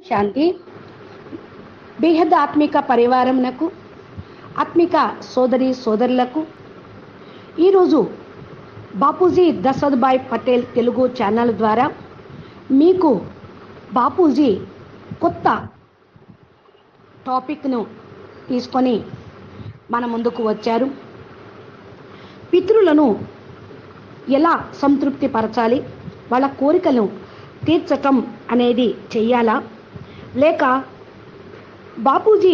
శాంతి బేహద్ ఆత్మిక పరివారమునకు ఆత్మిక సోదరి సోదరులకు ఈరోజు బాపూజీ దశరథ్భాయ్ పటేల్ తెలుగు ఛానల్ ద్వారా మీకు బాపూజీ కొత్త టాపిక్ను తీసుకొని మన ముందుకు వచ్చారు పితృలను ఎలా సంతృప్తి పరచాలి వాళ్ళ కోరికలను తీర్చటం అనేది చెయ్యాలా లేక బాపూజీ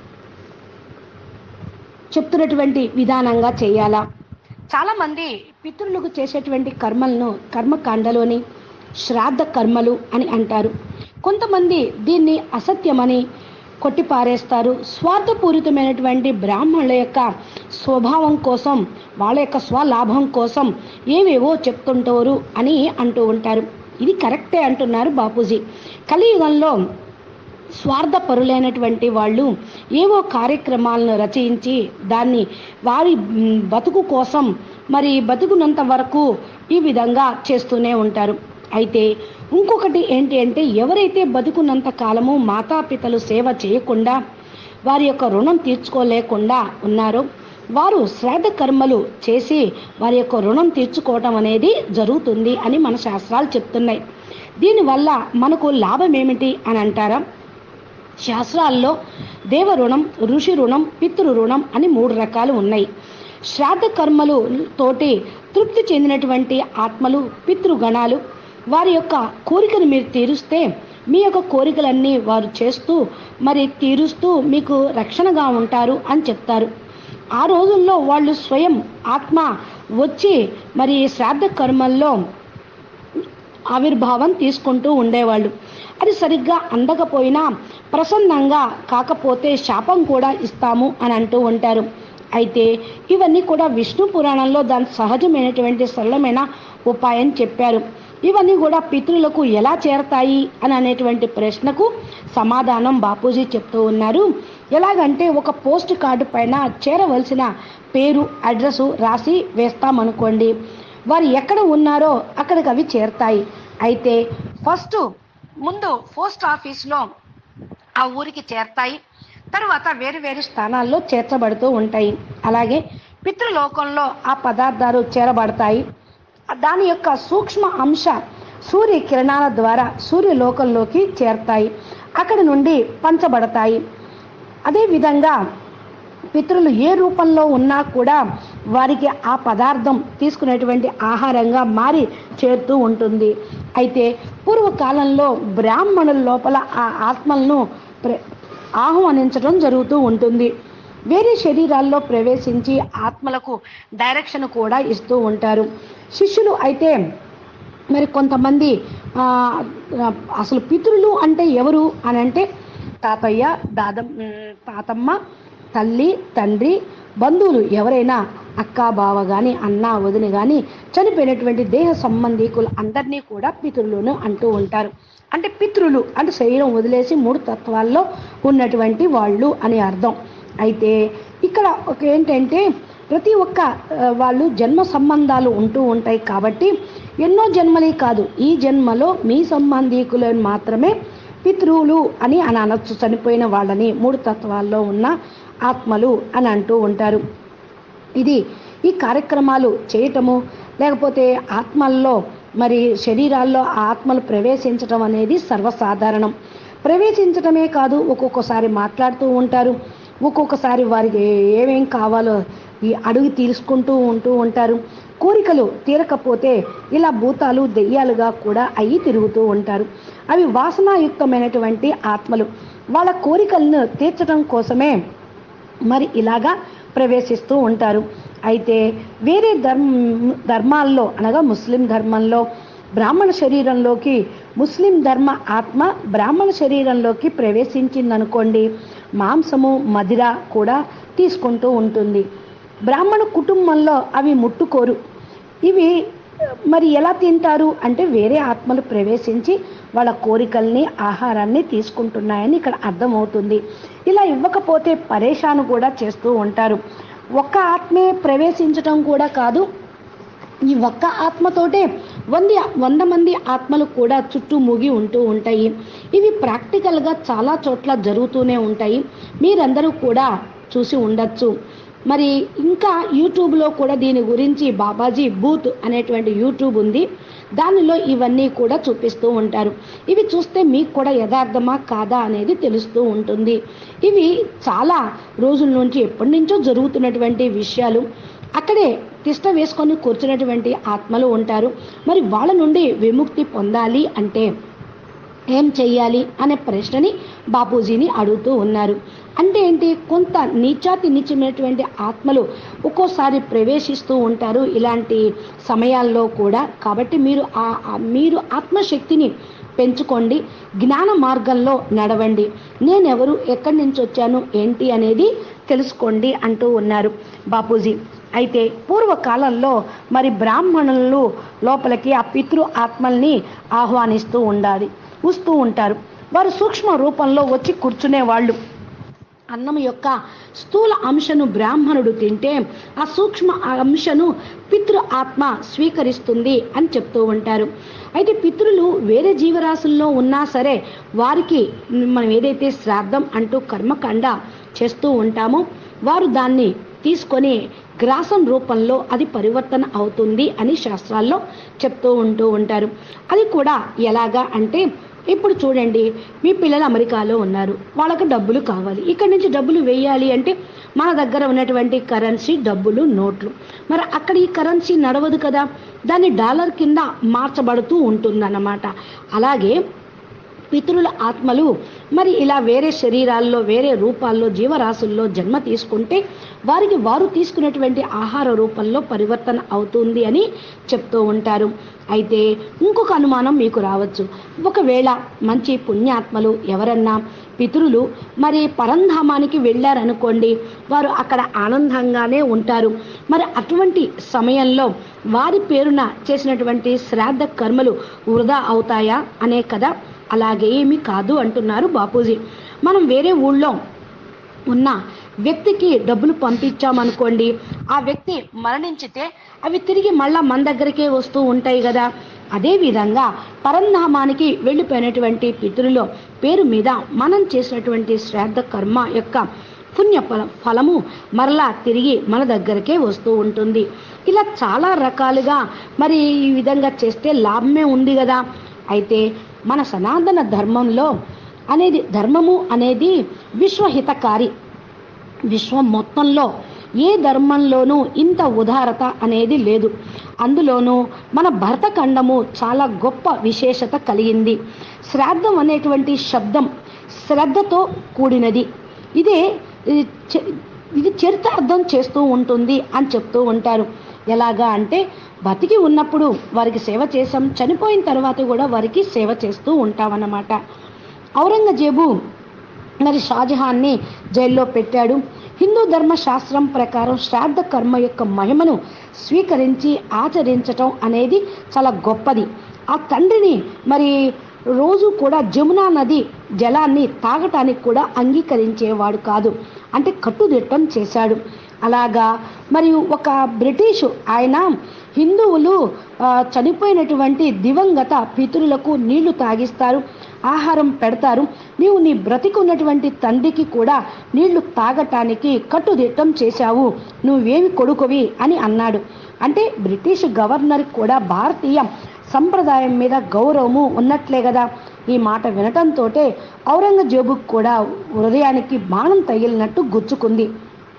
చెప్తున్నటువంటి విధానంగా చేయాలా చాలామంది పితృలకు చేసేటువంటి కర్మలను కర్మకాండలోని శ్రాద్ధ కర్మలు అని అంటారు కొంతమంది దీన్ని అసత్యమని కొట్టిపారేస్తారు స్వార్థపూరితమైనటువంటి బ్రాహ్మణుల యొక్క స్వభావం కోసం వాళ్ళ యొక్క స్వలాభం కోసం ఏవేవో చెప్తుంటారు అని అంటూ ఉంటారు ఇది కరెక్టే అంటున్నారు బాపూజీ కలియుగంలో స్వార్థపరులైనటువంటి వాళ్ళు ఏవో కార్యక్రమాలను రచయించి దాన్ని వారి మ్, బతుకు కోసం మరి బతుకున్నంత వరకు ఈ విధంగా చేస్తూనే ఉంటారు అయితే ఇంకొకటి ఏంటి అంటే ఎవరైతే బతుకున్నంత కాలము మాతాపితలు సేవ చేయకుండా వారి యొక్క రుణం తీర్చుకోలేకుండా ఉన్నారో వారు శ్రాద్ధ కర్మలు చేసి వారి యొక్క రుణం తీర్చుకోవటం అనేది జరుగుతుంది అని మన శాస్త్రాలు చెప్తున్నాయి దీనివల్ల మనకు లాభం ఏమిటి అని అంటారా శాస్త్రాల్లో దేవ రుణం ఋషి రుణం పితృ రుణం అని మూడు రకాలు ఉన్నాయి శ్రాద్ధ కర్మలు తోటి తృప్తి చెందినటువంటి ఆత్మలు పితృగణాలు వారి యొక్క కోరికను మీరు తీరుస్తే మీ యొక్క కోరికలన్నీ వారు చేస్తూ మరి తీరుస్తూ మీకు రక్షణగా ఉంటారు అని చెప్తారు ఆ రోజుల్లో వాళ్ళు స్వయం ఆత్మ వచ్చి మరి శ్రాద్ధ కర్మల్లో ఆవిర్భావం తీసుకుంటూ ఉండేవాళ్ళు అది సరిగ్గా అందకపోయినా ప్రసన్నంగా కాకపోతే శాపం కూడా ఇస్తాము అని అంటూ ఉంటారు అయితే ఇవన్నీ కూడా విష్ణు పురాణంలో దాని సహజమైనటువంటి సరళమైన ఉపాయం చెప్పారు ఇవన్నీ కూడా పితృలకు ఎలా చేరతాయి అని అనేటువంటి ప్రశ్నకు సమాధానం బాపూజీ చెప్తూ ఉన్నారు ఎలాగంటే ఒక పోస్ట్ కార్డు పైన చేరవలసిన పేరు అడ్రస్ రాసి వేస్తామనుకోండి వారు ఎక్కడ ఉన్నారో అక్కడికి అవి చేరతాయి అయితే ఫస్ట్ ముందు పోస్ట్ ఆఫీస్లో ఆ ఊరికి చేరతాయి తర్వాత వేరు వేరు స్థానాల్లో చేర్చబడుతూ ఉంటాయి అలాగే పితృలోకంలో ఆ పదార్థాలు చేరబడతాయి దాని యొక్క సూక్ష్మ అంశ సూర్య కిరణాల ద్వారా సూర్యలోకంలోకి చేరతాయి అక్కడి నుండి పంచబడతాయి అదేవిధంగా పితృలు ఏ రూపంలో ఉన్నా కూడా వారికి ఆ పదార్థం తీసుకునేటువంటి ఆహారంగా మారి చేరుతూ ఉంటుంది అయితే పూర్వకాలంలో బ్రాహ్మణుల లోపల ఆ ఆత్మలను ప్ర- ఆహ్వానించడం జరుగుతూ ఉంటుంది వేరే శరీరాల్లో ప్రవేశించి ఆత్మలకు డైరెక్షన్ కూడా ఇస్తూ ఉంటారు శిష్యులు అయితే మరి కొంతమంది ఆ, ఆ, అసలు పితృలు అంటే ఎవరు అని అంటే తాతయ్య దాదం ఉమ్, తాతమ్మ తల్లి తండ్రి బంధువులు ఎవరైనా అక్క బావ కానీ అన్న వదిన కానీ చనిపోయినటువంటి దేహ సంబంధీకులు అందరినీ కూడా పితృలను అంటూ ఉంటారు అంటే పితృలు అంటే శరీరం వదిలేసి మూడు తత్వాల్లో ఉన్నటువంటి వాళ్ళు అని అర్థం అయితే ఇక్కడ ఒక ఏంటంటే ప్రతి ఒక్క ఆ, వాళ్ళు జన్మ సంబంధాలు ఉంటూ ఉంటాయి కాబట్టి ఎన్నో జన్మలే కాదు ఈ జన్మలో మీ సంబంధీకులను మాత్రమే పితృవులు అని అని అనొచ్చు చనిపోయిన వాళ్ళని మూడు తత్వాల్లో ఉన్న ఆత్మలు అని అంటూ ఉంటారు ఇది ఈ కార్యక్రమాలు చేయటము లేకపోతే ఆత్మల్లో మరి శరీరాల్లో ఆ ఆత్మలు ప్రవేశించటం అనేది సర్వసాధారణం ప్రవేశించటమే కాదు ఒక్కొక్కసారి మాట్లాడుతూ ఉంటారు ఒక్కొక్కసారి వారికి ఏమేం కావాలో ఈ అడుగు తీసుకుంటూ ఉంటూ ఉంటారు కోరికలు తీరకపోతే ఇలా భూతాలు దెయ్యాలుగా కూడా అయ్యి తిరుగుతూ ఉంటారు అవి వాసనాయుక్తమైనటువంటి ఆత్మలు వాళ్ళ కోరికలను తీర్చడం కోసమే మరి ఇలాగా ప్రవేశిస్తూ ఉంటారు అయితే వేరే ధర్మ ధర్మాల్లో అనగా ముస్లిం ధర్మంలో బ్రాహ్మణ శరీరంలోకి ముస్లిం ధర్మ ఆత్మ బ్రాహ్మణ శరీరంలోకి ప్రవేశించిందనుకోండి మాంసము మదిర కూడా తీసుకుంటూ ఉంటుంది బ్రాహ్మణ కుటుంబంలో అవి ముట్టుకోరు ఇవి మరి ఎలా తింటారు అంటే వేరే ఆత్మలు ప్రవేశించి వాళ్ళ కోరికల్ని ఆహారాన్ని తీసుకుంటున్నాయని ఇక్కడ అర్థమవుతుంది ఇలా ఇవ్వకపోతే పరేషాను కూడా చేస్తూ ఉంటారు ఒక్క ఆత్మే ప్రవేశించటం కూడా కాదు ఈ ఒక్క ఆత్మతోటే వంద వంద మంది ఆత్మలు కూడా చుట్టూ మూగి ఉంటూ ఉంటాయి ఇవి ప్రాక్టికల్గా చాలా చోట్ల జరుగుతూనే ఉంటాయి మీరందరూ కూడా చూసి ఉండొచ్చు మరి ఇంకా యూట్యూబ్లో కూడా దీని గురించి బాబాజీ బూత్ అనేటువంటి యూట్యూబ్ ఉంది దానిలో ఇవన్నీ కూడా చూపిస్తూ ఉంటారు ఇవి చూస్తే మీకు కూడా యథార్థమా కాదా అనేది తెలుస్తూ ఉంటుంది ఇవి చాలా రోజుల నుంచి ఎప్పటి నుంచో జరుగుతున్నటువంటి విషయాలు అక్కడే తిష్ట వేసుకొని కూర్చున్నటువంటి ఆత్మలు ఉంటారు మరి వాళ్ళ నుండి విముక్తి పొందాలి అంటే ఏం చెయ్యాలి అనే ప్రశ్నని బాపూజీని అడుగుతూ ఉన్నారు అంటే ఏంటి కొంత నీచాతి నీచమైనటువంటి ఆత్మలు ఒక్కోసారి ప్రవేశిస్తూ ఉంటారు ఇలాంటి సమయాల్లో కూడా కాబట్టి మీరు ఆ ఆ- మీరు ఆత్మశక్తిని పెంచుకోండి జ్ఞాన మార్గంలో నడవండి నేనెవరు ఎక్కడి నుంచి వచ్చాను ఏంటి అనేది తెలుసుకోండి అంటూ ఉన్నారు బాపూజీ అయితే పూర్వకాలంలో మరి బ్రాహ్మణులు లోపలికి ఆ పితృ ఆత్మల్ని ఆహ్వానిస్తూ ఉండాలి వస్తూ ఉంటారు వారు సూక్ష్మ రూపంలో వచ్చి కూర్చునేవాళ్ళు అన్నం యొక్క స్థూల అంశను బ్రాహ్మణుడు తింటే ఆ సూక్ష్మ అంశను పితృ ఆత్మ స్వీకరిస్తుంది అని చెప్తూ ఉంటారు అయితే పితృలు వేరే జీవరాశుల్లో ఉన్నా సరే వారికి మనం ఏదైతే శ్రాద్ధం అంటూ కర్మకాండ చేస్తూ ఉంటామో వారు దాన్ని తీసుకొని గ్రాసం రూపంలో అది పరివర్తన అవుతుంది అని శాస్త్రాల్లో చెప్తూ ఉంటూ ఉంటారు అది కూడా ఎలాగా అంటే ఇప్పుడు చూడండి మీ పిల్లలు అమెరికాలో ఉన్నారు వాళ్ళకి డబ్బులు కావాలి ఇక్కడి నుంచి డబ్బులు వేయాలి అంటే మన దగ్గర ఉన్నటువంటి కరెన్సీ డబ్బులు నోట్లు మరి అక్కడ ఈ కరెన్సీ నడవదు కదా దాన్ని డాలర్ కింద మార్చబడుతూ ఉంటుందన్నమాట అలాగే పితరుల ఆత్మలు మరి ఇలా వేరే శరీరాల్లో వేరే రూపాల్లో జీవరాశుల్లో జన్మ తీసుకుంటే వారికి వారు తీసుకునేటువంటి ఆహార రూపంలో పరివర్తన అవుతుంది అని చెప్తూ ఉంటారు అయితే ఇంకొక అనుమానం మీకు రావచ్చు ఒకవేళ మంచి పుణ్యాత్మలు ఎవరన్నా పితరులు మరి పరంధామానికి వెళ్ళారనుకోండి వారు అక్కడ ఆనందంగానే ఉంటారు మరి అటువంటి సమయంలో వారి పేరున చేసినటువంటి శ్రాద్ధ కర్మలు వృధా అవుతాయా అనే కదా అలాగే ఏమీ కాదు అంటున్నారు బాపూజీ మనం వేరే ఊళ్ళో ఉన్న వ్యక్తికి డబ్బులు పంపించామనుకోండి ఆ వ్యక్తి మరణించితే అవి తిరిగి మళ్ళా మన దగ్గరికే వస్తూ ఉంటాయి కదా అదే విధంగా పరంధామానికి వెళ్ళిపోయినటువంటి పితృలో పేరు మీద మనం చేసినటువంటి శ్రాద్ధ కర్మ యొక్క పుణ్య ఫల ఫలము మరలా తిరిగి మన దగ్గరకే వస్తూ ఉంటుంది ఇలా చాలా రకాలుగా మరి ఈ విధంగా చేస్తే లాభమే ఉంది కదా అయితే మన సనాతన ధర్మంలో అనేది ధర్మము అనేది విశ్వహితకారి విశ్వం మొత్తంలో ఏ ధర్మంలోనూ ఇంత ఉదారత అనేది లేదు అందులోనూ మన భరతఖండము చాలా గొప్ప విశేషత కలిగింది శ్రాద్ధం అనేటువంటి శబ్దం శ్రద్ధతో కూడినది ఇదే ఇది చ- ఇది చరితార్థం చేస్తూ ఉంటుంది అని చెప్తూ ఉంటారు ఎలాగా అంటే బతికి ఉన్నప్పుడు వారికి సేవ చేసాం చనిపోయిన తర్వాత కూడా వారికి సేవ చేస్తూ ఉంటామన్నమాట ఔరంగజేబు మరి షాజహాన్ని జైల్లో పెట్టాడు హిందూ ధర్మ శాస్త్రం ప్రకారం శ్రాద్ధ కర్మ యొక్క మహిమను స్వీకరించి ఆచరించటం అనేది చాలా గొప్పది ఆ తండ్రిని మరి రోజు కూడా జమునా నది జలాన్ని తాగటానికి కూడా అంగీకరించేవాడు కాదు అంటే కట్టుదిట్టం చేశాడు అలాగా మరియు ఒక బ్రిటిషు ఆయన హిందువులు ఆ, చనిపోయినటువంటి దివంగత పితరులకు నీళ్లు తాగిస్తారు ఆహారం పెడతారు నీవు నీ బ్రతికున్నటువంటి తండ్రికి కూడా నీళ్లు తాగటానికి కట్టుదిట్టం చేశావు నువ్వేమి కొడుకువి అని అన్నాడు అంటే బ్రిటిష్ గవర్నర్ కూడా భారతీయ సంప్రదాయం మీద గౌరవము ఉన్నట్లే కదా ఈ మాట వినటంతో ఔరంగజేబుకు కూడా హృదయానికి బాణం తగిలినట్టు గుచ్చుకుంది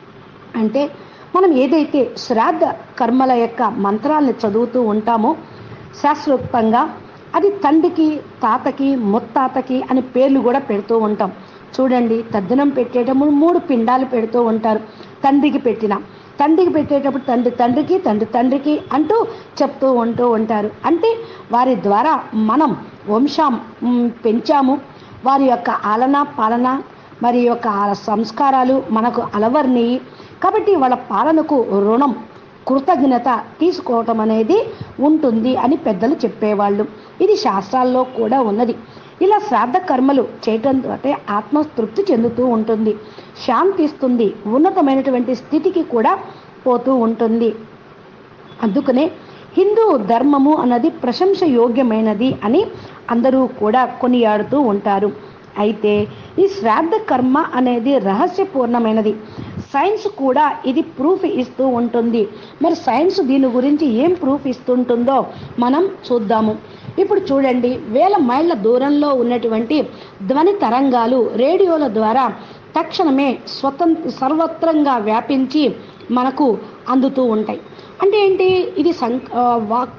అంటే మనం ఏదైతే శ్రాద్ధ కర్మల యొక్క మంత్రాలను చదువుతూ ఉంటామో శాస్త్రోక్తంగా అది తండ్రికి తాతకి ముత్తాతకి అని పేర్లు కూడా పెడుతూ ఉంటాం చూడండి తద్దినం పెట్టేటప్పుడు మూడు పిండాలు పెడుతూ ఉంటారు తండ్రికి పెట్టిన తండ్రికి పెట్టేటప్పుడు తండ్రి తండ్రికి తండ్రి తండ్రికి అంటూ చెప్తూ ఉంటూ ఉంటారు అంటే వారి ద్వారా మనం వంశం మ్, పెంచాము వారి యొక్క ఆలన పాలన మరి యొక్క ఆ సంస్కారాలు మనకు అలవర్ని కాబట్టి వాళ్ళ పాలనకు రుణం కృతజ్ఞత తీసుకోవటం అనేది ఉంటుంది అని పెద్దలు చెప్పేవాళ్ళు ఇది శాస్త్రాల్లో కూడా ఉన్నది ఇలా శ్రాద్ధ కర్మలు చేయటంతో ఆత్మతృప్తి చెందుతూ ఉంటుంది శాంతిస్తుంది ఉన్నతమైనటువంటి స్థితికి కూడా పోతూ ఉంటుంది అందుకనే హిందూ ధర్మము అన్నది ప్రశంస యోగ్యమైనది అని అందరూ కూడా కొనియాడుతూ ఉంటారు అయితే ఈ శ్రాద్ధ కర్మ అనేది రహస్యపూర్ణమైనది సైన్స్ కూడా ఇది ప్రూఫ్ ఇస్తూ ఉంటుంది మరి సైన్స్ దీని గురించి ఏం ప్రూఫ్ ఇస్తుంటుందో మనం చూద్దాము ఇప్పుడు చూడండి వేల మైళ్ళ దూరంలో ఉన్నటువంటి ధ్వని తరంగాలు రేడియోల ద్వారా తక్షణమే స్వతంత్ర సర్వత్రంగా వ్యాపించి మనకు అందుతూ ఉంటాయి అంటే ఏంటి ఇది సం ఆ, వాక్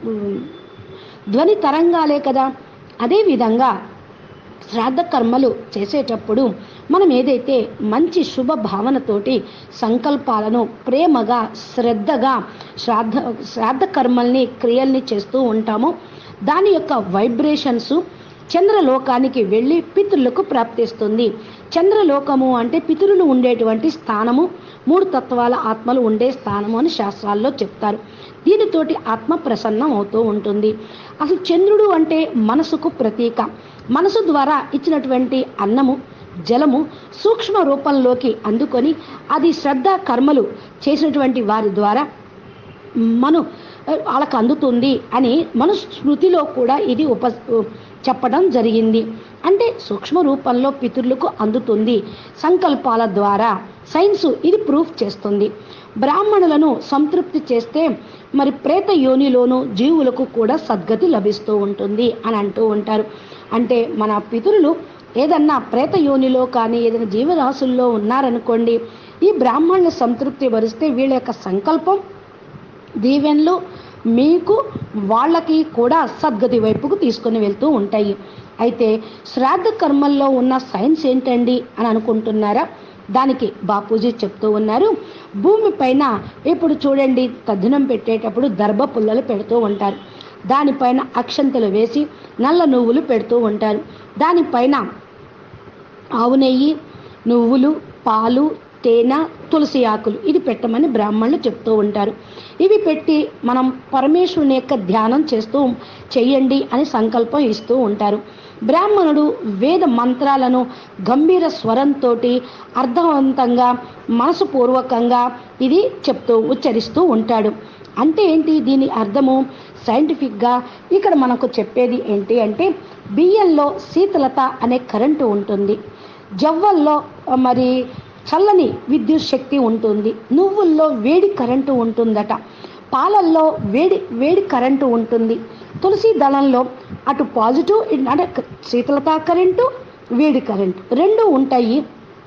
ధ్వని తరంగాలే కదా అదేవిధంగా శ్రాద్ధ కర్మలు చేసేటప్పుడు మనం ఏదైతే మంచి శుభ భావనతోటి సంకల్పాలను ప్రేమగా శ్రద్ధగా శ్రాద్ధ శ్రాద్ధ కర్మల్ని క్రియల్ని చేస్తూ ఉంటామో దాని యొక్క వైబ్రేషన్స్ చంద్రలోకానికి వెళ్ళి పితృలకు ప్రాప్తిస్తుంది చంద్రలోకము అంటే పితరులు ఉండేటువంటి స్థానము మూడు తత్వాల ఆత్మలు ఉండే స్థానము అని శాస్త్రాల్లో చెప్తారు దీనితోటి ఆత్మ ప్రసన్నం అవుతూ ఉంటుంది అసలు చంద్రుడు అంటే మనసుకు ప్రతీక మనసు ద్వారా ఇచ్చినటువంటి అన్నము జలము సూక్ష్మ రూపంలోకి అందుకొని అది శ్రద్ధ కర్మలు చేసినటువంటి వారి ద్వారా మను వాళ్ళకు అందుతుంది అని మన స్మృతిలో కూడా ఇది ఉప చెప్పడం జరిగింది అంటే సూక్ష్మ రూపంలో పితరులకు అందుతుంది సంకల్పాల ద్వారా సైన్స్ ఇది ప్రూఫ్ చేస్తుంది బ్రాహ్మణులను సంతృప్తి చేస్తే మరి ప్రేత యోనిలోను జీవులకు కూడా సద్గతి లభిస్తూ ఉంటుంది అని అంటూ ఉంటారు అంటే మన పితరులు ఏదన్నా ప్రేత యోనిలో కానీ ఏదైనా జీవరాశుల్లో ఉన్నారనుకోండి ఈ బ్రాహ్మణుల సంతృప్తి వరిస్తే వీళ్ళ యొక్క సంకల్పం దీవెనలు మీకు వాళ్ళకి కూడా సద్గతి వైపుకు తీసుకొని వెళ్తూ ఉంటాయి అయితే శ్రాద్ధ కర్మల్లో ఉన్న సైన్స్ ఏంటండి అని అనుకుంటున్నారా దానికి బాపూజీ చెప్తూ ఉన్నారు భూమి పైన ఇప్పుడు చూడండి తద్దినం పెట్టేటప్పుడు దర్భ పుల్లలు పెడుతూ ఉంటారు దానిపైన అక్షంతలు వేసి నల్ల నువ్వులు పెడుతూ ఉంటారు దానిపైన ఆవు నెయ్యి నువ్వులు పాలు తేనె తులసి ఆకులు ఇది పెట్టమని బ్రాహ్మణులు చెప్తూ ఉంటారు ఇవి పెట్టి మనం పరమేశ్వరుని యొక్క ధ్యానం చేస్తూ చెయ్యండి అని సంకల్పం ఇస్తూ ఉంటారు బ్రాహ్మణుడు వేద మంత్రాలను గంభీర స్వరంతో అర్థవంతంగా మనసుపూర్వకంగా ఇది చెప్తూ ఉచ్చరిస్తూ ఉంటాడు అంటే ఏంటి దీని అర్థము సైంటిఫిక్గా ఇక్కడ మనకు చెప్పేది ఏంటి అంటే బియ్యంలో శీతలత అనే కరెంటు ఉంటుంది జవ్వల్లో మరి చల్లని విద్యుత్ శక్తి ఉంటుంది నువ్వుల్లో వేడి కరెంటు ఉంటుందట పాలల్లో వేడి వేడి కరెంటు ఉంటుంది తులసి దళంలో అటు పాజిటివ్ అంటే శీతలత కరెంటు వేడి కరెంటు రెండు ఉంటాయి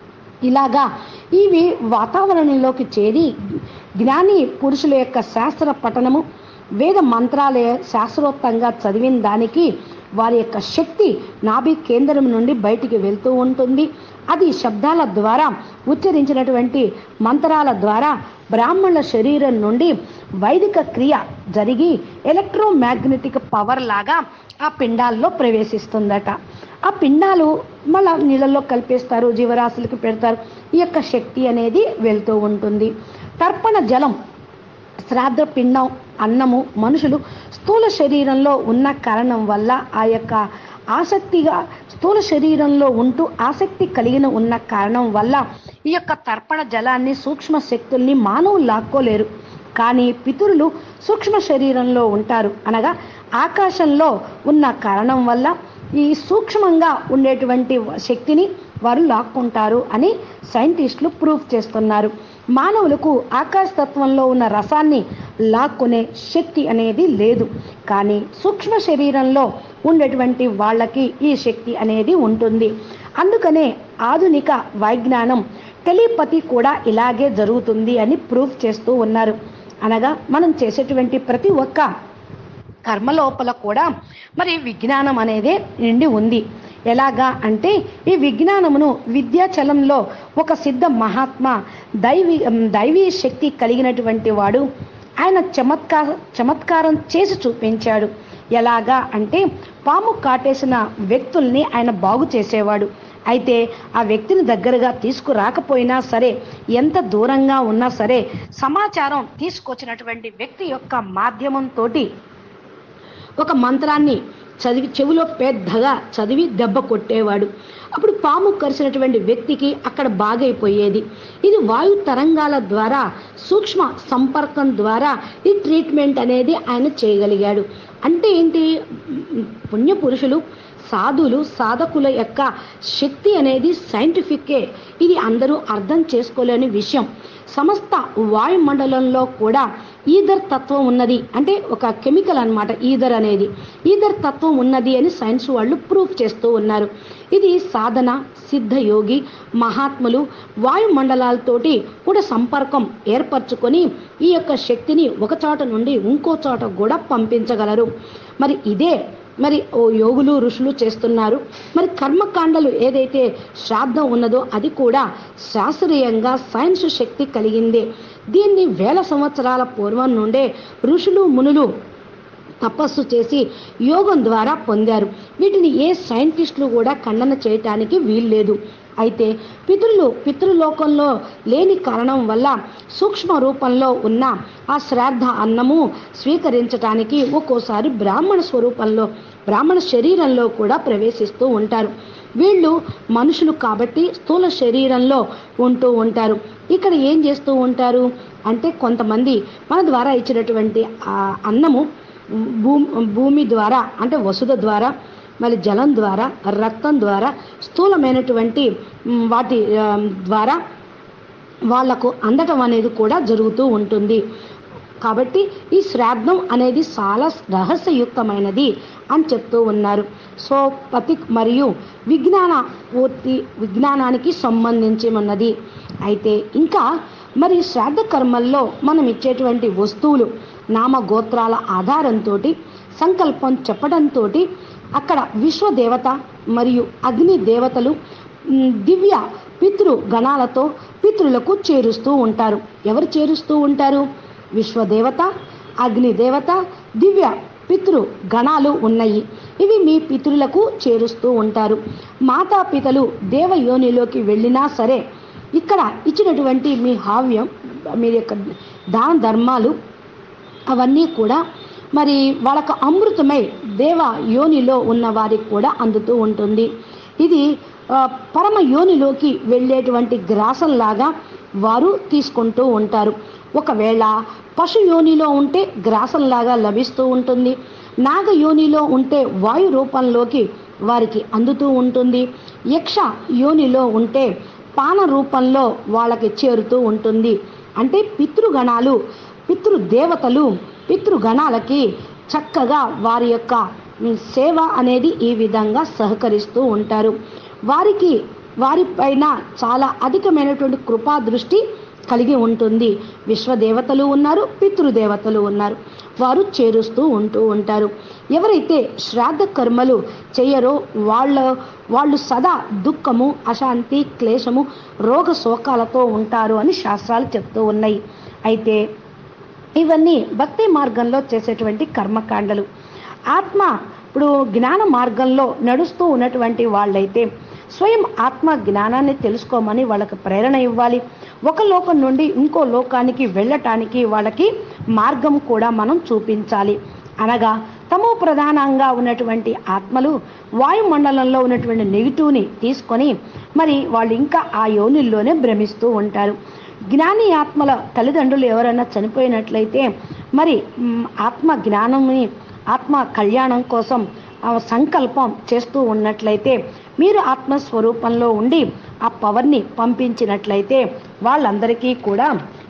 ఇలాగా ఇవి వాతావరణంలోకి చేరి జ్ఞాని పురుషుల యొక్క శాస్త్ర పఠనము వేద మంత్రాలయ శాస్త్రోక్తంగా చదివిన దానికి వారి యొక్క శక్తి నాభి కేంద్రం నుండి బయటికి వెళ్తూ ఉంటుంది అది శబ్దాల ద్వారా ఉచ్చరించినటువంటి మంత్రాల ద్వారా బ్రాహ్మణుల శరీరం నుండి వైదిక క్రియ జరిగి ఎలక్ట్రోమాగ్నెటిక్ పవర్ లాగా ఆ పిండాల్లో ప్రవేశిస్తుందట ఆ పిండాలు మళ్ళా నీళ్ళల్లో కలిపేస్తారు జీవరాశులకు పెడతారు ఈ యొక్క శక్తి అనేది వెళ్తూ ఉంటుంది తర్పణ జలం శ్రాద్ధ పిండం అన్నము మనుషులు స్థూల శరీరంలో ఉన్న కారణం వల్ల ఆ యొక్క ఆసక్తిగా స్థూల శరీరంలో ఉంటూ ఆసక్తి కలిగిన ఉన్న కారణం వల్ల ఈ యొక్క తర్పణ జలాన్ని సూక్ష్మ శక్తుల్ని మానవులు లాక్కోలేరు కానీ పితరులు సూక్ష్మ శరీరంలో ఉంటారు అనగా ఆకాశంలో ఉన్న కారణం వల్ల ఈ సూక్ష్మంగా ఉండేటువంటి శక్తిని వారు లాక్కుంటారు అని సైంటిస్టులు ప్రూఫ్ చేస్తున్నారు మానవులకు ఆకాశతత్వంలో ఉన్న రసాన్ని లాక్కునే శక్తి అనేది లేదు కానీ సూక్ష్మ శరీరంలో ఉండేటువంటి వాళ్ళకి ఈ శక్తి అనేది ఉంటుంది అందుకనే ఆధునిక వైజ్ఞానం టెలిపతి కూడా ఇలాగే జరుగుతుంది అని ప్రూఫ్ చేస్తూ ఉన్నారు అనగా మనం చేసేటువంటి ప్రతి ఒక్క కర్మ లోపల కూడా మరి విజ్ఞానం అనేది నిండి ఉంది ఎలాగా అంటే ఈ విజ్ఞానమును విద్యాచలంలో ఒక సిద్ధ మహాత్మ దైవీ దైవీ శక్తి కలిగినటువంటి వాడు ఆయన చమత్కార చమత్కారం చేసి చూపించాడు ఎలాగా అంటే పాము కాటేసిన వ్యక్తుల్ని ఆయన బాగు చేసేవాడు అయితే ఆ వ్యక్తిని దగ్గరగా తీసుకురాకపోయినా సరే ఎంత దూరంగా ఉన్నా సరే సమాచారం తీసుకొచ్చినటువంటి వ్యక్తి యొక్క మాధ్యమంతో ఒక మంత్రాన్ని చదివి చెవిలో పెద్దగా చదివి దెబ్బ కొట్టేవాడు అప్పుడు పాము కరిసినటువంటి వ్యక్తికి అక్కడ బాగైపోయేది ఇది వాయు తరంగాల ద్వారా సూక్ష్మ సంపర్కం ద్వారా ఈ ట్రీట్మెంట్ అనేది ఆయన చేయగలిగాడు అంటే ఏంటి పుణ్యపురుషులు సాధువులు సాధకుల యొక్క శక్తి అనేది సైంటిఫిక్కే ఇది అందరూ అర్థం చేసుకోలేని విషయం సమస్త వాయుమండలంలో కూడా ఈధర్ తత్వం ఉన్నది అంటే ఒక కెమికల్ అన్నమాట ఈధర్ అనేది ఈధర్ తత్వం ఉన్నది అని సైన్స్ వాళ్ళు ప్రూఫ్ చేస్తూ ఉన్నారు ఇది సాధన సిద్ధయోగి మహాత్ములు వాయుమండలాలతోటి కూడా సంపర్కం ఏర్పరచుకొని ఈ యొక్క శక్తిని ఒక చోట నుండి ఇంకో చోట కూడా పంపించగలరు మరి ఇదే మరి ఓ యోగులు ఋషులు చేస్తున్నారు మరి కర్మకాండలు ఏదైతే శ్రాద్ధం ఉన్నదో అది కూడా శాస్త్రీయంగా సైన్స్ శక్తి కలిగిందే దీన్ని వేల సంవత్సరాల పూర్వం నుండే ఋషులు మునులు తపస్సు చేసి యోగం ద్వారా పొందారు వీటిని ఏ సైంటిస్టులు కూడా ఖండన చేయటానికి వీల్లేదు అయితే పితృలు పితృలోకంలో లేని కారణం వల్ల సూక్ష్మ రూపంలో ఉన్న ఆ శ్రాద్ధ అన్నము స్వీకరించటానికి ఒక్కోసారి బ్రాహ్మణ స్వరూపంలో బ్రాహ్మణ శరీరంలో కూడా ప్రవేశిస్తూ ఉంటారు వీళ్ళు మనుషులు కాబట్టి స్థూల శరీరంలో ఉంటూ ఉంటారు ఇక్కడ ఏం చేస్తూ ఉంటారు అంటే కొంతమంది మన ద్వారా ఇచ్చినటువంటి ఆ అన్నము భూమి భూమి ద్వారా అంటే వసుధ ద్వారా మరి జలం ద్వారా రక్తం ద్వారా స్థూలమైనటువంటి మ్, వాటి ఆ, ద్వారా వాళ్లకు అందటం అనేది కూడా జరుగుతూ ఉంటుంది కాబట్టి ఈ శ్రాద్ధం అనేది చాలా రహస్యయుక్తమైనది అని చెప్తూ ఉన్నారు సో పతి మరియు విజ్ఞాన పూర్తి విజ్ఞానానికి సంబంధించి ఉన్నది అయితే ఇంకా మరి శ్రాద్ధ కర్మల్లో మనం ఇచ్చేటువంటి వస్తువులు నామగోత్రాల ఆధారంతో సంకల్పం చెప్పడంతో అక్కడ విశ్వదేవత మరియు అగ్ని దేవతలు మ్, దివ్య పితృ గణాలతో పితృలకు చేరుస్తూ ఉంటారు ఎవరు చేరుస్తూ ఉంటారు విశ్వదేవత అగ్ని దేవత దివ్య పితృ గణాలు ఉన్నాయి ఇవి మీ పితృలకు చేరుస్తూ ఉంటారు మాతాపితలు దేవయోనిలోకి వెళ్ళినా సరే ఇక్కడ ఇచ్చినటువంటి మీ హావ్యం మీ యొక్క దాన ధర్మాలు అవన్నీ కూడా మరి వాళ్ళకు అమృతమై దేవ యోనిలో ఉన్న వారికి కూడా అందుతూ ఉంటుంది ఇది ఆ, పరమ యోనిలోకి వెళ్ళేటువంటి గ్రాసంలాగా వారు తీసుకుంటూ ఉంటారు ఒకవేళ పశు యోనిలో ఉంటే గ్రాసంలాగా లభిస్తూ ఉంటుంది నాగ యోనిలో ఉంటే వాయు రూపంలోకి వారికి అందుతూ ఉంటుంది యక్ష యోనిలో ఉంటే పాన రూపంలో వాళ్ళకి చేరుతూ ఉంటుంది అంటే పితృగణాలు పితృదేవతలు పితృగణాలకి చక్కగా వారి యొక్క ఉమ్, సేవ అనేది ఈ విధంగా సహకరిస్తూ ఉంటారు వారికి వారిపైన చాలా అధికమైనటువంటి కృపా దృష్టి కలిగి ఉంటుంది విశ్వదేవతలు ఉన్నారు పితృదేవతలు ఉన్నారు వారు చేరుస్తూ ఉంటూ ఉంటారు ఎవరైతే శ్రాద్ధ కర్మలు చేయరో వాళ్ళ వాళ్ళు సదా దుఃఖము అశాంతి క్లేశము రోగ శోకాలతో ఉంటారు అని శాస్త్రాలు చెప్తూ ఉన్నాయి అయితే ఇవన్నీ భక్తి మార్గంలో చేసేటువంటి కర్మకాండలు ఆత్మ ఇప్పుడు జ్ఞాన మార్గంలో నడుస్తూ ఉన్నటువంటి వాళ్ళైతే స్వయం ఆత్మ జ్ఞానాన్ని తెలుసుకోమని వాళ్ళకి ప్రేరణ ఇవ్వాలి ఒక లోకం నుండి ఇంకో లోకానికి వెళ్ళటానికి వాళ్ళకి మార్గం కూడా మనం చూపించాలి అనగా తమో ప్రధానంగా ఉన్నటువంటి ఆత్మలు వాయుమండలంలో ఉన్నటువంటి నెగిటివ్ని తీసుకొని మరి వాళ్ళు ఇంకా ఆ యోనిల్లోనే భ్రమిస్తూ ఉంటారు జ్ఞాని ఆత్మల తల్లిదండ్రులు ఎవరైనా చనిపోయినట్లయితే మరి మ్, ఆత్మ జ్ఞానంని ఆత్మ కళ్యాణం కోసం ఆ సంకల్పం చేస్తూ ఉన్నట్లయితే మీరు ఆత్మస్వరూపంలో ఉండి ఆ పవర్ని పంపించినట్లయితే వాళ్ళందరికీ కూడా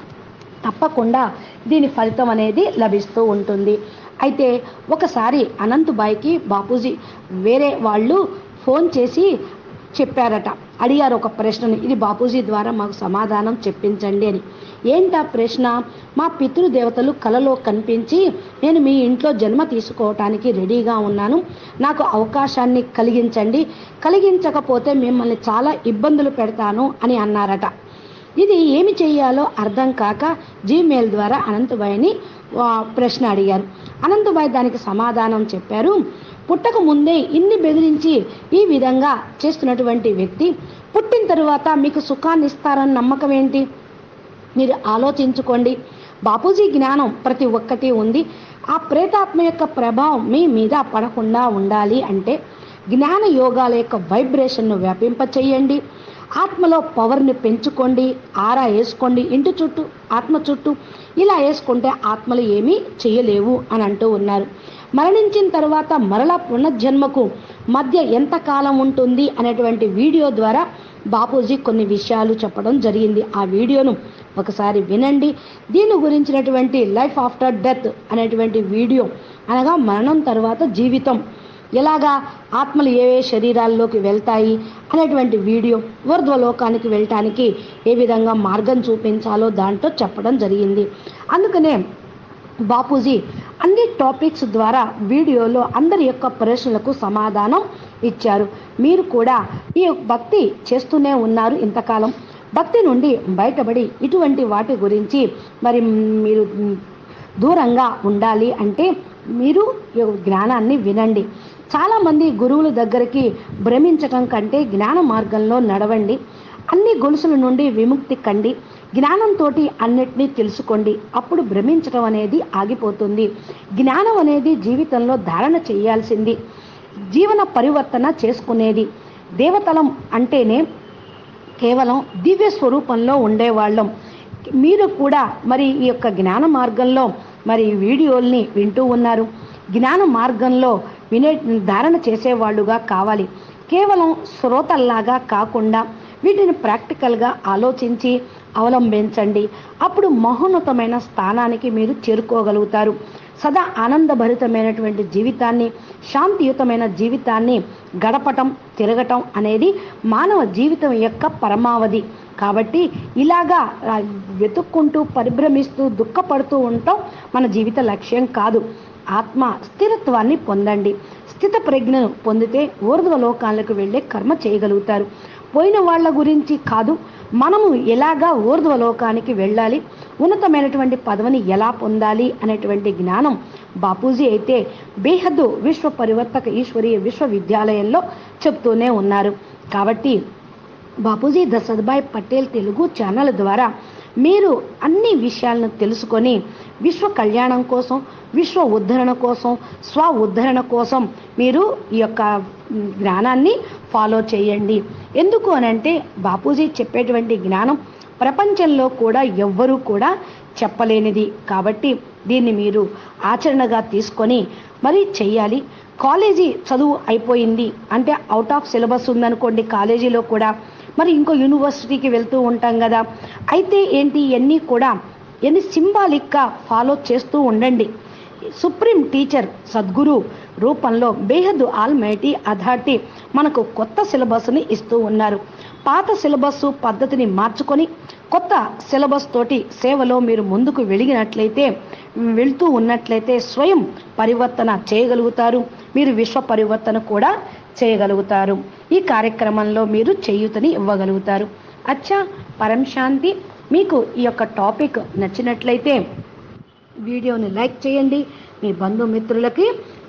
తప్పకుండా దీని ఫలితం అనేది లభిస్తూ ఉంటుంది అయితే ఒకసారి అనంతబాయికి బాపూజీ వేరే వాళ్ళు ఫోన్ చేసి చెప్పారట అడిగారు ఒక ప్రశ్నని ఇది బాపూజీ ద్వారా మాకు సమాధానం చెప్పించండి అని ఏంటా ప్రశ్న మా పితృదేవతలు కలలో కనిపించి నేను మీ ఇంట్లో జన్మ తీసుకోవటానికి రెడీగా ఉన్నాను నాకు అవకాశాన్ని కలిగించండి కలిగించకపోతే మిమ్మల్ని చాలా ఇబ్బందులు పెడతాను అని అన్నారట ఇది ఏమి చేయాలో అర్థం కాక జీమెయిల్ ద్వారా అనంతబాయిని ఆ, ప్రశ్న అడిగారు అనంతబాయి దానికి సమాధానం చెప్పారు పుట్టక ముందే ఇన్ని బెదిరించి ఈ విధంగా చేస్తున్నటువంటి వ్యక్తి పుట్టిన తరువాత మీకు సుఖాన్ని ఇస్తారని నమ్మకం ఏంటి మీరు ఆలోచించుకోండి బాపూజీ జ్ఞానం ప్రతి ఒక్కటి ఉంది ఆ ప్రేతాత్మ యొక్క ప్రభావం మీ మీద పడకుండా ఉండాలి అంటే జ్ఞాన యోగాల యొక్క వైబ్రేషన్ను వ్యాపింప చేయండి ఆత్మలో పవర్ని పెంచుకోండి ఆరా వేసుకోండి ఇంటి చుట్టూ ఆత్మ చుట్టూ ఇలా వేసుకుంటే ఆత్మలు ఏమీ చేయలేవు అని అంటూ ఉన్నారు మరణించిన తర్వాత మరలా పునర్జన్మకు మధ్య ఎంత కాలం ఉంటుంది అనేటువంటి వీడియో ద్వారా బాపూజీ కొన్ని విషయాలు చెప్పడం జరిగింది ఆ వీడియోను ఒకసారి వినండి దీని గురించినటువంటి లైఫ్ ఆఫ్టర్ డెత్ అనేటువంటి వీడియో అనగా మరణం తర్వాత జీవితం ఎలాగా ఆత్మలు ఏ ఏ శరీరాల్లోకి వెళ్తాయి అనేటువంటి వీడియో ఊర్ధ్వలోకానికి వెళ్ళటానికి ఏ విధంగా మార్గం చూపించాలో దాంట్లో చెప్పడం జరిగింది అందుకనే బాపూజీ అన్ని టాపిక్స్ ద్వారా వీడియోలో అందరి యొక్క ప్రశ్నలకు సమాధానం ఇచ్చారు మీరు కూడా ఈ భక్తి చేస్తూనే ఉన్నారు ఇంతకాలం భక్తి నుండి బయటపడి ఇటువంటి వాటి గురించి మరి మీరు దూరంగా ఉండాలి అంటే మీరు ఈ జ్ఞానాన్ని వినండి చాలామంది గురువుల దగ్గరికి భ్రమించటం కంటే జ్ఞాన మార్గంలో నడవండి అన్ని గొలుసుల నుండి విముక్తి కండి జ్ఞానంతో అన్నిటినీ తెలుసుకోండి అప్పుడు భ్రమించడం అనేది ఆగిపోతుంది జ్ఞానం అనేది జీవితంలో ధారణ చేయాల్సింది జీవన పరివర్తన చేసుకునేది దేవతలం అంటేనే కేవలం దివ్య స్వరూపంలో ఉండేవాళ్ళం మీరు కూడా మరి ఈ యొక్క జ్ఞాన మార్గంలో మరి వీడియోల్ని వింటూ ఉన్నారు జ్ఞాన మార్గంలో వినే ధారణ చేసేవాళ్ళుగా కావాలి కేవలం శ్రోతల్లాగా కాకుండా వీటిని ప్రాక్టికల్గా ఆలోచించి అవలంబించండి అప్పుడు మహోన్నతమైన స్థానానికి మీరు చేరుకోగలుగుతారు సదా ఆనందభరితమైనటువంటి జీవితాన్ని శాంతియుతమైన జీవితాన్ని గడపటం తిరగటం అనేది మానవ జీవితం యొక్క పరమావధి కాబట్టి ఇలాగా ఆ, వెతుక్కుంటూ పరిభ్రమిస్తూ దుఃఖపడుతూ ఉండటం మన జీవిత లక్ష్యం కాదు ఆత్మ స్థిరత్వాన్ని పొందండి స్థిత ప్రజ్ఞను పొందితే ఊర్ధ్వ లోకాలకు వెళ్ళే కర్మ చేయగలుగుతారు పోయిన వాళ్ళ గురించి కాదు మనము ఎలాగా ఊర్ధ్వ లోకానికి వెళ్ళాలి ఉన్నతమైనటువంటి పదవిని ఎలా పొందాలి అనేటువంటి జ్ఞానం బాపూజీ అయితే బేహద్దు విశ్వ పరివర్తక ఈశ్వరీయ విశ్వవిద్యాలయంలో చెప్తూనే ఉన్నారు కాబట్టి బాపూజీ దశరథ్భాయ్ పటేల్ తెలుగు ఛానల్ ద్వారా మీరు అన్ని విషయాలను తెలుసుకొని విశ్వ కళ్యాణం కోసం విశ్వ ఉద్ధరణ కోసం స్వ ఉద్ధరణ కోసం మీరు ఈ యొక్క మ్, జ్ఞానాన్ని ఫాలో చేయండి ఎందుకు అనంటే బాపూజీ చెప్పేటువంటి జ్ఞానం ప్రపంచంలో కూడా ఎవ్వరూ కూడా చెప్పలేనిది కాబట్టి దీన్ని మీరు ఆచరణగా తీసుకొని మరి చెయ్యాలి కాలేజీ చదువు అయిపోయింది అంటే అవుట్ ఆఫ్ సిలబస్ ఉందనుకోండి కాలేజీలో కూడా మరి ఇంకో యూనివర్సిటీకి వెళ్తూ ఉంటాం కదా అయితే ఏంటి ఇవన్నీ కూడా ఎన్ని సింబాలిక్గా ఫాలో చేస్తూ ఉండండి సుప్రీం టీచర్ సద్గురు రూపంలో బేహద్దు ఆల్మైటీ అథారిటీ మనకు కొత్త సిలబస్ని ఇస్తూ ఉన్నారు పాత సిలబస్ పద్ధతిని మార్చుకొని కొత్త సిలబస్ తోటి సేవలో మీరు ముందుకు వెలిగినట్లయితే వెళ్తూ ఉన్నట్లయితే స్వయం పరివర్తన చేయగలుగుతారు మీరు విశ్వ పరివర్తన కూడా చేయగలుగుతారు ఈ కార్యక్రమంలో మీరు చేయూతని ఇవ్వగలుగుతారు అచ్చా పరం శాంతి మీకు ఈ యొక్క టాపిక్ నచ్చినట్లయితే వీడియోని లైక్ చేయండి మీ బంధుమిత్రులకి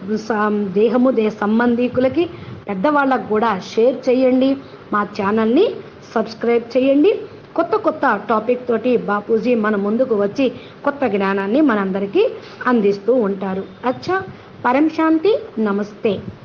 సా- దేహము దేహ సంబంధీకులకి పెద్దవాళ్ళకు కూడా షేర్ చేయండి మా ఛానల్ని సబ్స్క్రైబ్ చేయండి కొత్త కొత్త టాపిక్ తోటి బాపూజీ మన ముందుకు వచ్చి కొత్త జ్ఞానాన్ని మనందరికీ అందిస్తూ ఉంటారు అచ్చా పరం శాంతి నమస్తే